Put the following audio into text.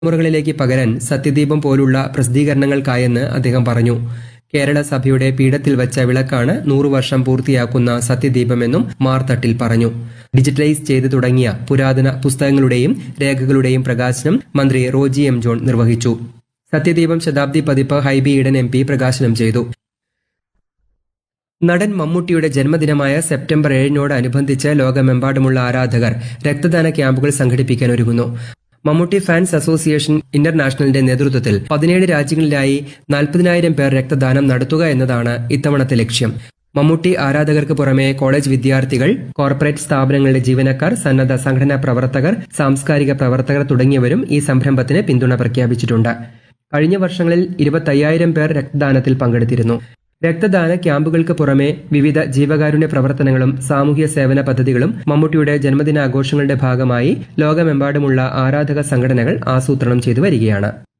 തലമുറകളിലേക്ക് പകരാൻ സത്യദീപം പോലുള്ള പ്രസിദ്ധീകരണങ്ങൾക്കായെന്ന് അദ്ദേഹം പറഞ്ഞു കേരള സഭയുടെ പീഠത്തിൽ വച്ച വിളക്കാണ് നൂറു വർഷം പൂർത്തിയാക്കുന്ന സത്യദീപമെന്നും മാർത്തട്ടിൽ പറഞ്ഞു ഡിജിറ്റലൈസ് ചെയ്തു തുടങ്ങിയ പുരാതന പുസ്തകങ്ങളുടെയും രേഖകളുടെയും പ്രകാശനം മന്ത്രി റോജി എം ജോൺ നിർവഹിച്ചു സത്യദീപം ശതാബ്ദി പതിപ്പ് ഹൈബി ഈഡൻ എം പി പ്രകാശനം ചെയ്തു നടൻ മമ്മൂട്ടിയുടെ ജന്മദിനമായ സെപ്റ്റംബർ ഏഴിനോടനുബന്ധിച്ച് ലോകമെമ്പാടുമുള്ള ആരാധകർ രക്തദാന ക്യാമ്പുകൾ സംഘടിപ്പിക്കാൻ ഒരുങ്ങുന്നു മമ്മൂട്ടി ഫാൻസ് അസോസിയേഷൻ ഇന്റർനാഷണലിന്റെ നേതൃത്വത്തിൽ പതിനേഴ് രാജ്യങ്ങളിലായി നാൽപ്പതിനായിരം പേർ രക്തദാനം നടത്തുക എന്നതാണ് ഇത്തവണത്തെ ലക്ഷ്യം മമ്മൂട്ടി ആരാധകർക്ക് പുറമെ കോളേജ് വിദ്യാർത്ഥികൾ കോർപ്പറേറ്റ് സ്ഥാപനങ്ങളിലെ ജീവനക്കാർ സന്നദ്ധ സംഘടനാ പ്രവർത്തകർ സാംസ്കാരിക പ്രവർത്തകർ തുടങ്ങിയവരും ഈ സംരംഭത്തിന് പിന്തുണ പ്രഖ്യാപിച്ചിട്ടുണ്ട് കഴിഞ്ഞ വർഷങ്ങളിൽ ഇരുപത്തയ്യായിരം പേർ രക്തദാനത്തിൽ പങ്കെടുത്തിരുന്നു രക്തദാന ക്യാമ്പുകൾക്ക് പുറമെ വിവിധ ജീവകാരുണ്യ പ്രവർത്തനങ്ങളും സാമൂഹ്യ സേവന പദ്ധതികളും മമ്മൂട്ടിയുടെ ജന്മദിനാഘോഷങ്ങളുടെ ഭാഗമായി ലോകമെമ്പാടുമുള്ള ആരാധക സംഘടനകൾ ആസൂത്രണം ചെയ്തു വരികയാണ്